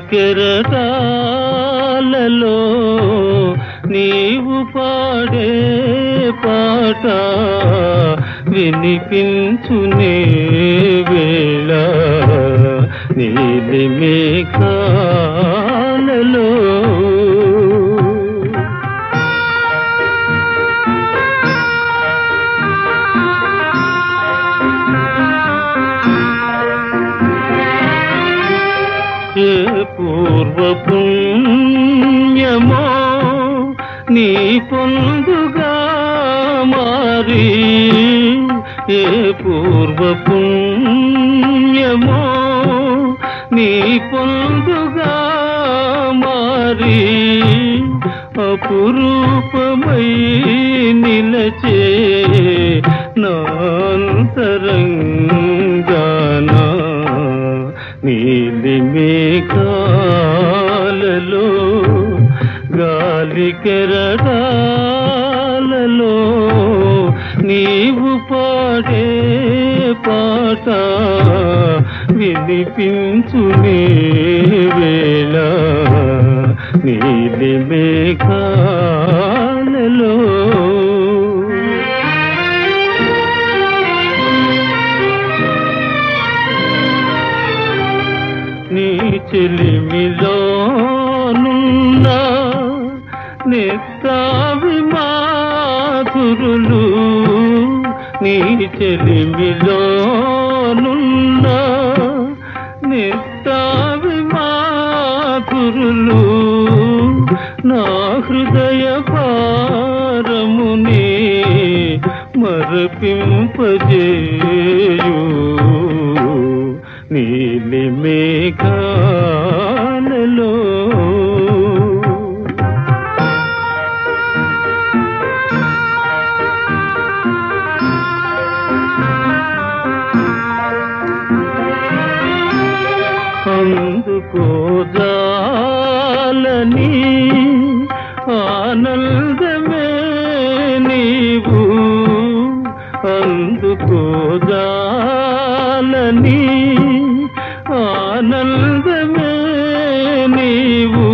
కెరటాలలో నీవు పాడే పాట వినిపించునే వేళ నీలి మేఘాలలో ఏ పూర్వ పుణ్యమో నీ పొందుగా మారి ఏ పూర్వ పుణ్యమో నీ పొందుగా మారి అపురూపమై నిలచే నాంతరంగానా నీలి మేఘాలలో గాలి కెరటాలలో నీవు పాడే పాట వినిపించునే వేళ నీలి మేఘాలలో నీ చెలిమిలోనున్న నెత్తావి మాధురులు నీ చెలిమిలోనున్న నెత్తావి మాధురులు నా హృదయ భారముని మరపింపజేయు నీలి మేఘాలలో అందుకోజాలని ఆనందమే నీవు అందుకోజాలని ఆనందమే నీవు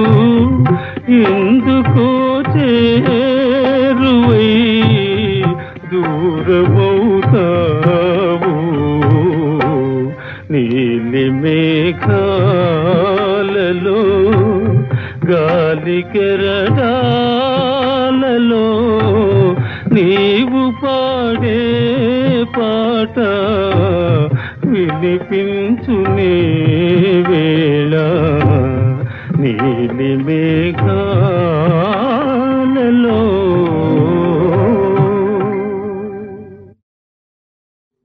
ఎందుకో చేరువై దూరమవుతావు నీలి మేఘాలలో గాలి కెరడాలలో నీవు పాడే పాట వినిపించునే వేళ నీలి మేఘా